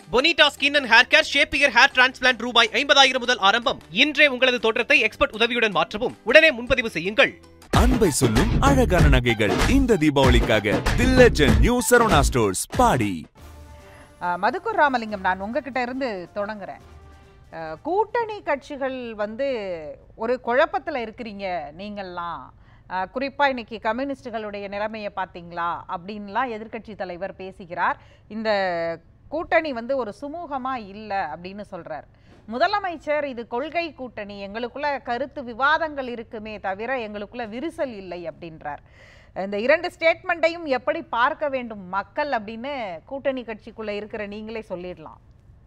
Bonita skin and hair care ஷேப்பியர் hair transplant ரூபாய் ஐம்பதாயிரம் முதல் ஆரம்பம் இன்றே உங்களது தோற்றத்தை எக்ஸ்பர்ட் உதவியுடன் மாற்றவும் உடனே முன்பதிவு செய்யுங்கள் அன்பை சொல்லும் அழகான நகைகள் இந்த தீபாவளிக்காக the Legend New Saravana Stores பாடி அஹ், மதுக்கூர் ராமலிங்கம் நான் உங்ககிட்ட இருந்து தொடங்குறேன் அஹ், கூட்டணி கட்சிகள் வந்து ஒரு குழப்பத்தில் இருக்கிறீங்க நீங்கள்லாம் அஹ், குறிப்பா இன்னைக்கு கம்யூனிஸ்டுகளுடைய நிலைமையை பார்த்தீங்களா அப்படின்லாம் எதிர்க்கட்சி தலைவர் பேசுகிறார் இந்த கூட்டணி வந்து ஒரு சுமூகமா இல்லை அப்படின்னு சொல்றார் முதலமைச்சர் இது கொள்கை கூட்டணி எங்களுக்குள்ள கருத்து விவாதங்கள் இருக்குமே தவிர எங்களுக்குள்ள விரிசல் இல்லை அப்படின்றார் இந்த இரண்டு ஸ்டேட்மெண்ட்டையும் எப்படி பார்க்க வேண்டும் மக்கள் அப்படின்னு கூட்டணி கட்சிக்குள்ள இருக்கிற நீங்களே சொல்லிடலாம்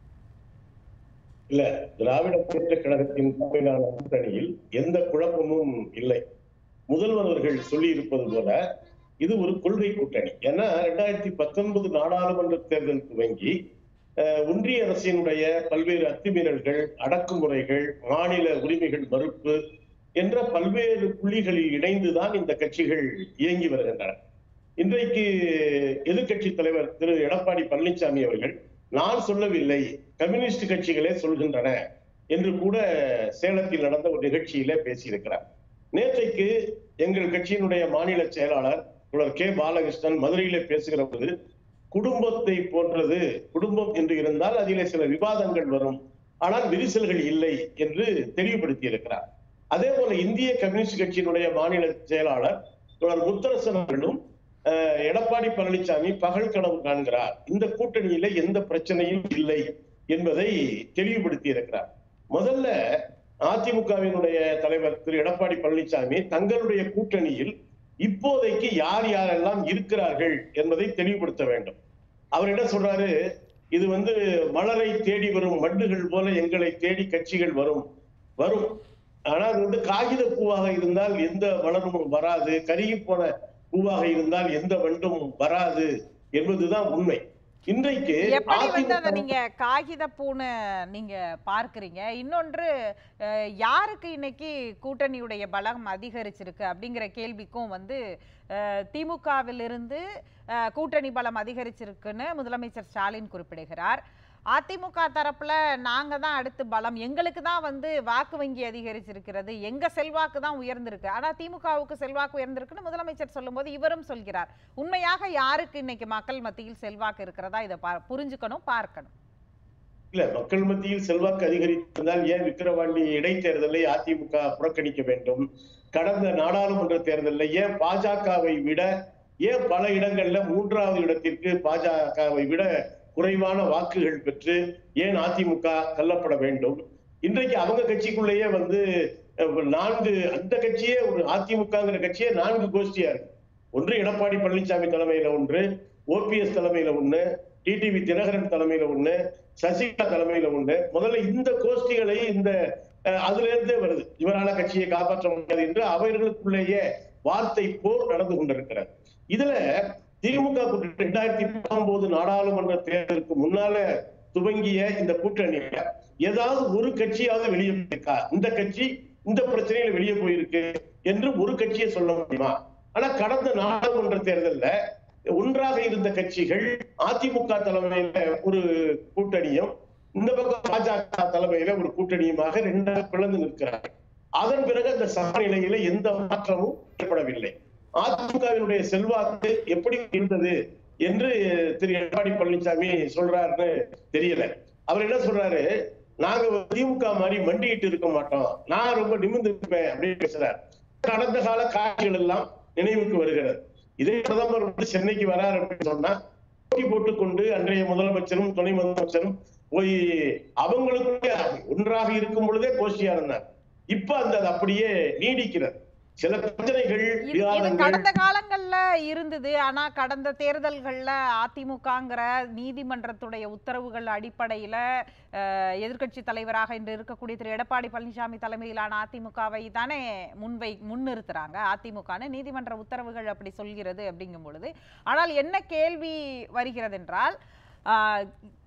இல்ல திராவிட முன்னேற்ற கழகத்தின் தலைமையிலான கூட்டணியில் எந்த குழப்பமும் இல்லை முதல்வர் அவர்கள் சொல்லி இருப்பது போல இது ஒரு கொள்கை கூட்டணி ஏன்னா ரெண்டாயிரத்தி பத்தொன்பது நாடாளுமன்ற தேர்தல் துவங்கி அஹ், ஒன்றிய அரசினுடைய பல்வேறு அத்துமீறல்கள் அடக்குமுறைகள் மாநில உரிமைகள் மறுப்பு என்ற பல்வேறு புள்ளிகளில் இணைந்துதான் இந்த கட்சிகள் இயங்கி வருகின்றன இன்றைக்கு எதிர்க்கட்சி தலைவர் திரு எடப்பாடி பழனிசாமி அவர்கள் நான் சொல்லவில்லை கம்யூனிஸ்ட் கட்சிகளே சொல்கின்றன என்று கூட சேலத்தில் நடந்த ஒரு நிகழ்ச்சியில பேசியிருக்கிறார் நேற்றைக்கு எங்கள் கட்சியினுடைய மாநில செயலாளர் புலர் கே பாலகிருஷ்ணன் மதுரையிலே பேசுகிற போது குடும்பத்தை போன்றது குடும்பம் என்று இருந்தால் அதிலே சில விவாதங்கள் வரும் ஆனால் விரிசல்கள் இல்லை என்று தெளிவுபடுத்தி இருக்கிறார் அதே போல இந்திய கம்யூனிஸ்ட் கட்சியினுடைய மாநில செயலாளர் தொடர் முத்தரசன் அவர்களும் அஹ், எடப்பாடி பழனிசாமி பகல் கனவு காண்கிறார் இந்த கூட்டணியில எந்த பிரச்சனையும் இல்லை என்பதை தெளிவுபடுத்தி இருக்கிறார் முதல்ல அதிமுகவினுடைய தலைவர் திரு எடப்பாடி பழனிசாமி தங்களுடைய கூட்டணியில் இப்போதைக்கு யார் யாரெல்லாம் இருக்கிறார்கள் என்பதை தெளிவுபடுத்த வேண்டும் அவர் என்ன சொல்றாரு இது வந்து மலரை தேடி வரும் வண்டுகள் போல எங்களை தேடி கட்சிகள் வரும் வரும் ஆனா அது வந்து காகித பூவாக இருந்தால் எந்த மலரும் வராது கருகி போன பூவாக இருந்தால் எந்த வண்டும் வராது என்பதுதான் உண்மை இன்றைக்கு எப்படி வந்து அதை அதிமுக நீங்க காகித பூன்னு நீங்க பார்க்கறீங்க இன்னொன்று அஹ், யாருக்கு இன்னைக்கு கூட்டணியுடைய பலம் அதிகரிச்சிருக்கு அப்படிங்கிற கேள்விக்கும் வந்து அஹ், திமுகவிலிருந்து அஹ், கூட்டணி பலம் அதிகரிச்சிருக்குன்னு முதலமைச்சர் ஸ்டாலின் குறிப்பிடுகிறார் அதிமுக தரப்புல நாங்க தான் அடுத்து பலம் எங்களுக்கு தான் வந்து வாக்கு வங்கி அதிகரிச்சிருக்கிறது எங்க செல்வாக்கு தான் உயர்ந்திருக்கு ஆனா திமுகவுக்கு செல்வாக்கு உயர்ந்திருக்குன்னு முதலமைச்சர் சொல்லும்போது இவரும் சொல்கிறார் உண்மையாக யாருக்கு இன்னைக்கு மக்கள் மத்தியில் செல்வாக்கு இருக்கிறதா இதை பா- புரிஞ்சுக்கணும் பார்க்கணும் இல்ல மக்கள் மத்தியில் செல்வாக்கு அதிகரித்திருந்தால் ஏன் விக்கிரவாண்டி இடைத்தேர்தலை அதிமுக புறக்கணிக்க வேண்டும் கடந்த நாடாளுமன்ற தேர்தலில் ஏன் பாஜகவை விட ஏன் பல இடங்கள்ல மூன்றாவது இடத்திற்கு பாஜகவை விட குறைவான வாக்குகள் பெற்று ஏன் அதிமுக தள்ளப்பட வேண்டும் இன்றைக்கு அவங்க கட்சிக்குள்ளேயே வந்து அஹ், நான்கு அந்த கட்சியே ஒரு அதிமுகங்கிற கட்சியே நான்கு கோஷ்டியா இருக்கு ஒன்று எடப்பாடி பழனிசாமி தலைமையில ஒன்று ஓபிஎஸ் தலைமையில ஒண்ணு டிடிவி தினகரன் தலைமையில ஒண்ணு சசிகலா தலைமையில ஒண்ணு முதல்ல இந்த கோஷ்டிகளை இந்த அஹ், அதுல இருந்தே வருது இவரால கட்சியை காப்பாற்ற முடியாது என்று அவர்களுக்குள்ளேயே வார்த்தை போர் நடந்து கொண்டிருக்கிறது இதுல திமுக கூட்டணி ரெண்டாயிரத்தி பத்தொன்பது நாடாளுமன்ற தேர்தலுக்கு முன்னால துவங்கிய இந்த கூட்டணியில ஏதாவது ஒரு கட்சியாவது வெளியே போயிருக்கா இந்த கட்சி இந்த பிரச்சனையில வெளியே போயிருக்கு என்று ஒரு கட்சியை சொல்ல முடியுமா ஆனா கடந்த நாடாளுமன்ற தேர்தல்ல ஒன்றாக இருந்த கட்சிகள் அதிமுக தலைமையில ஒரு கூட்டணியும் இந்த பக்கம் பாஜக தலைமையில ஒரு கூட்டணியுமாக ரெண்டாக பிளந்து நிற்கிறார்கள் அதன் பிறகு அந்த சமநிலையில எந்த மாற்றமும் ஏற்படவில்லை அதிமுகவினுடைய செல்வாக்கு எப்படி இருந்தது என்று திரு எடப்பாடி பழனிசாமி சொல்றாருன்னு தெரியல அவர் என்ன சொல்றாரு நாங்க திமுக மாதிரி மண்டிட்டு இருக்க மாட்டோம் நான் ரொம்ப நிமிர்ந்து இருப்பேன் அப்படின்னு பேசுறாரு கடந்த கால காட்சிகள் எல்லாம் நினைவுக்கு வருகிறது இதே பிரதமர் வந்து சென்னைக்கு வராரு அப்படின்னு சொன்னா போட்டி போட்டுக்கொண்டு அன்றைய முதலமைச்சரும் துணை முதலமைச்சரும் போய் அவங்களுக்குள்ளே ஒன்றாக இருக்கும் பொழுதே கோஷ்டியா இருந்தார் இப்ப அந்த அது அப்படியே நீடிக்கிறது சில பிரச்சனைகள் இது இது விவாதங்கள் கடந்த காலங்கள்ல இருந்தது ஆனா கடந்த தேர்தல்கள்ல அதிமுகங்கிற நீதிமன்றத்துடைய உத்தரவுகள் அடிப்படையில அஹ், எதிர்க்கட்சி தலைவராக இன்று இருக்கக்கூடிய திரு எடப்பாடி பழனிசாமி தலைமையிலான அதிமுகவை தானே முன்வை முன்னிறுத்துறாங்க அதிமுகன்னு நீதிமன்ற உத்தரவுகள் அப்படி சொல்கிறது அப்படிங்கும் பொழுது ஆனால் என்ன கேள்வி வருகிறது என்றால் ஆஹ்,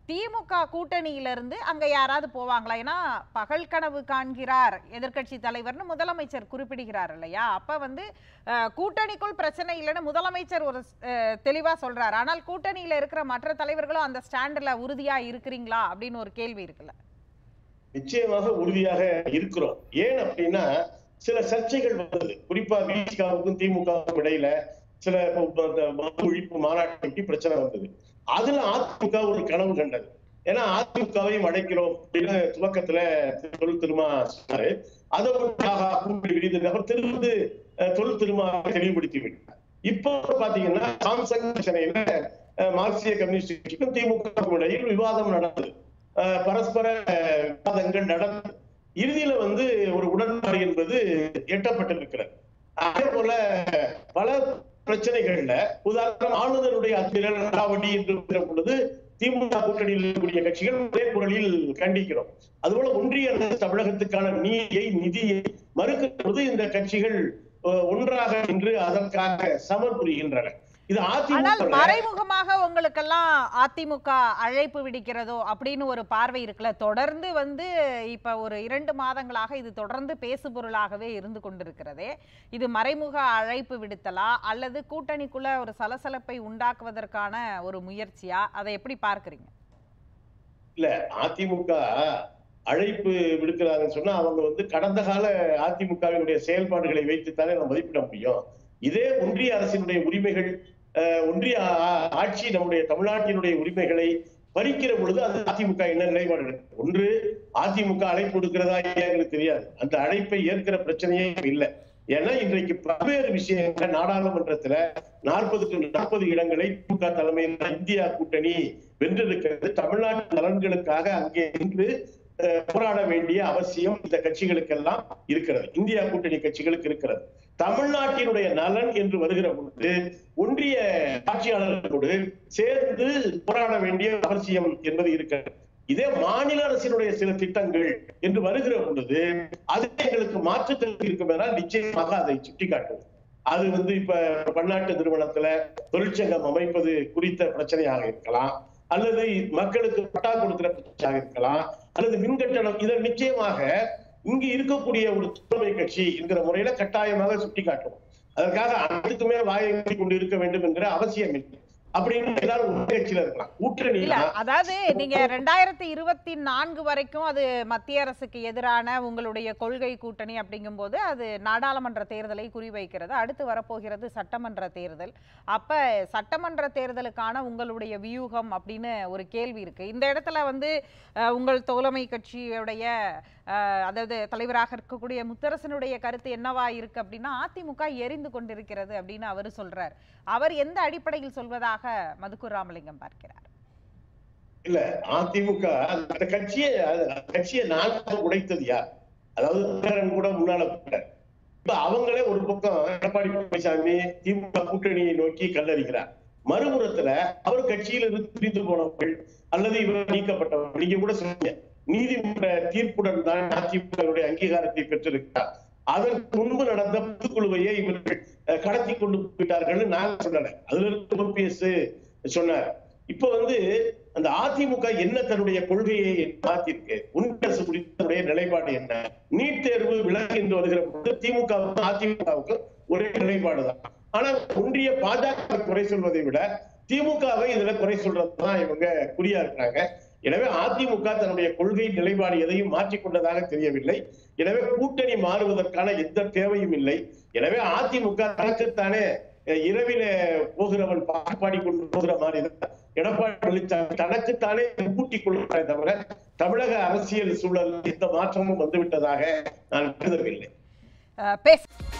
திமுக கூட்டணியிலிருந்து அங்க யாராவது போவாங்களா ஏன்னா பகல் கனவு காண்கிறார் எதிர்க்கட்சி தலைவர்னு முதலமைச்சர் குறிப்பிடுகிறார் இல்லையா அப்ப வந்து அஹ், கூட்டணிக்குள் பிரச்சனை இல்லைன்னு முதலமைச்சர் ஒரு அஹ், தெளிவா சொல்றார் ஆனால் கூட்டணியில இருக்கிற மற்ற தலைவர்களும் அந்த ஸ்டாண்டில் உறுதியா இருக்கிறீங்களா அப்படின்னு ஒரு கேள்வி இருக்குல்ல நிச்சயமாக உறுதியாக இருக்கிறோம் ஏன் அப்படின்னா சில சர்ச்சைகள் வந்தது குறிப்பா விசிகாவுக்கும் திமுகவுக்கும் இடையில சில இப்ப- இப்ப இந்த மது ஒழிப்பு மாநாட்டை ஒட்டி பிரச்சனை வந்தது அதுல அதிமுக ஒரு கனவு கண்டது ஏன்னா அதிமுகவையும் அடைக்கிறோம் அப்படின்னு துவக்கத்துல தொல் திருமா சொன்னாரு அதை வந்து ஆகா கூட்டணி விரிந்தது அப்புறம் திரும்ப அஹ், தொல் திருமா தெளிவுபடுத்தி விட்டார் இப்போ பாத்தீங்கன்னா சாம்சங் பிரச்சனையில அஹ், மார்க்சிய கம்யூனிஸ்ட் கட்சிக்கும் திமுகவுக்கும் இடையில் விவாதம் நடந்தது அஹ், பரஸ்பர அஹ், விவாதங்கள் நடந்தது இறுதியில வந்து ஒரு உடன்பாடு என்பது எட்டப்பட்டிருக்கிறது அதே போல பல பிரச்சனைகள்ல உதாரணம் ஆளுநருடைய அத்திரல் நடவடி என்று இருக்கிற பொழுது திமுக கூட்டணியில் இருக்கக்கூடிய கட்சிகள் ஒரே குரலில் கண்டிக்கிறோம் அதுபோல ஒன்றிய அரசு தமிழகத்துக்கான நீதியை நிதியை மறுக்கிற பொழுது இந்த கட்சிகள் அஹ், ஒன்றாக நின்று அதற்காக சமர் புரிகின்றன இது ஆனால் அதிமுக மறைமுகமாக உங்களுக்கெல்லாம் அதிமுக அழைப்பு விடுக்கிறதோ அப்படின்னு ஒரு பார்வை இருக்குல்ல தொடர்ந்து வந்து இப்ப ஒரு இரண்டு மாதங்களாக இது தொடர்ந்து பேசு பொருளாகவே இருந்து கொண்டிருக்கிறதே இது மறைமுக அழைப்பு விடுத்தலா அல்லது கூட்டணிக்குள்ள ஒரு சலசலப்பை உண்டாக்குவதற்கான ஒரு முயற்சியா அதை எப்படி பார்க்கறீங்க இல்ல அதிமுக அழைப்பு விடுக்கிறாங்கன்னு சொன்னா அவங்க வந்து கடந்த கால அதிமுகவினுடைய செயல்பாடுகளை வைத்துத்தானே நம்ம மதிப்பிட முடியும் இதே ஒன்றிய அரசினுடைய உரிமைகள் அஹ், ஒன்றிய ஆ- ஆட்சி நம்முடைய தமிழ்நாட்டினுடைய உரிமைகளை பறிக்கிற பொழுது அது அதிமுக என்ன நிலைப்பாடு எடுக்கும் ஒன்று அதிமுக அழைப்பு கொடுக்கிறதா இல்லையா எங்களுக்கு தெரியாது அந்த அழைப்பை ஏற்கிற பிரச்சனையே இல்லை ஏன்னா இன்றைக்கு பல்வேறு விஷயங்கள் நாடாளுமன்றத்துல நாற்பதுக்கு நாற்பது இடங்களை திமுக தலைமையில் இந்தியா கூட்டணி வென்றிருக்கிறது தமிழ்நாட்டு நலன்களுக்காக அங்கே நின்று அஹ், போராட வேண்டிய அவசியம் இந்த கட்சிகளுக்கெல்லாம் இருக்கிறது இந்தியா கூட்டணி கட்சிகளுக்கு இருக்கிறது தமிழ்நாட்டினுடைய நலன் என்று வருகிற பொழுது ஒன்றிய ஆட்சியாளர்களோடு சேர்ந்து போராட வேண்டிய அவசியம் என்பது இருக்கிறது இதே மாநில அரசினுடைய சில திட்டங்கள் என்று வருகிற பொழுது அது எங்களுக்கு மாற்றுத்தன்மை இருக்கும் என்றால் நிச்சயமாக அதை சுட்டிக்காட்டும் அது வந்து இப்ப பன்னாட்டு நிறுவனத்துல தொழிற்சங்கம் அமைப்பது குறித்த பிரச்சனையாக இருக்கலாம் அல்லது மக்களுக்கு பட்டா கொடுக்கிற பிரச்சனையாக இருக்கலாம் அல்லது மின்கட்டணம் இதை நிச்சயமாக இங்கு இருக்கக்கூடிய ஒரு தோழமை கட்சி என்கிற முறையில கட்டாயமாக சுட்டிக்காட்டணும் அதற்காக அனைத்துக்குமே வாயை கொண்டு இருக்க வேண்டும் என்கிற அவசியம் இல்லை அப்படின்னு எல்லாரும் ஒரு கட்சியில இருக்கலாம் இல்ல கூட்டணினா அதாவது நீங்க ரெண்டாயிரத்தி இருபத்தி நான்கு வரைக்கும் அது மத்திய அரசுக்கு எதிரான உங்களுடைய கொள்கை கூட்டணி அப்படிங்கும்போது அது நாடாளுமன்ற தேர்தலை குறிவைக்கிறது அடுத்து வரப்போகிறது சட்டமன்ற தேர்தல் அப்ப சட்டமன்ற தேர்தலுக்கான உங்களுடைய வியூகம் அப்படின்னு ஒரு கேள்வி இருக்கு இந்த இடத்துல வந்து அஹ், உங்கள் தோழமை கட்சியுடைய அஹ், அதாவது தலைவராக இருக்கக்கூடிய முத்தரசனுடைய கருத்து என்னவா இருக்கு அப்படின்னா அதிமுக எரிந்து கொண்டிருக்கிறது அப்படின்னு அவர் சொல்றார் அவர் எந்த அடிப்படையில் சொல்வதாக மதுக்கூர் ராமலிங்கம் பார்க்கிறார் இல்ல அதிமுக அந்த கட்சியை அந்த கட்சியை நான் உடைத்தது யார் அதாவது தினகரன் கூட முன்னால போட்டார். இப்ப அவங்களே ஒரு பக்கம் எடப்பாடி பழனிசாமி திமுக கூட்டணியை நோக்கி கல்லறிகிறார் மறுபுறத்துல அவர் கட்சியில் இருந்து பிரிந்து போனவர்கள் அல்லது இவர் நீக்கப்பட்டவர்கள் நீங்க கூட சொன்னீங்க நீதிமன்ற தீர்ப்புடன் தான் அதிமுகவுடைய அங்கீகாரத்தை பெற்றிருக்கிறார் அதற்கு முன்பு நடந்த பொதுக்குழுவையே இவர்கள் அஹ், கடத்தி கொண்டு போயிட்டார்கள் நான் சொல்லல அதுல இருந்து ஓபிஎஸ் சொன்னார் இப்ப வந்து அந்த அதிமுக என்ன தன்னுடைய கொள்கையை மாத்திருக்கு ஒன்றிய அரசு குறித்த தன்னுடைய நிலைப்பாடு என்ன நீட் தேர்வு விலகு என்று வருகிற பொழுது திமுகவுக்கும் அதிமுகவுக்கும் ஒரே நிலைப்பாடுதான் ஆனா ஒன்றிய பாஜக குறை சொல்வதை விட திமுகவை இதுல குறை சொல்றதுதான் இவங்க குறியா இருக்கிறாங்க எனவே அதிமுக தன்னுடைய கொள்கை நிலைப்பாடு எதையும் மாற்றிக்கொண்டதாக தெரியவில்லை எனவே கூட்டணி மாறுவதற்கான எந்த தேவையும் இல்லை எனவே அதிமுக தனக்குத்தானே அஹ், இரவிலே போகிறவன் பாட்டு பாடிக்கொண்டு போகிற மாதிரி தான் எடப்பாடி பழனிசாமி தனக்குத்தானே கூட்டிக் கொள்கிறாரே தவிர தமிழக அரசியல் சூழல் எந்த மாற்றமும் வந்துவிட்டதாக நான் கருதவில்லை அஹ் பேச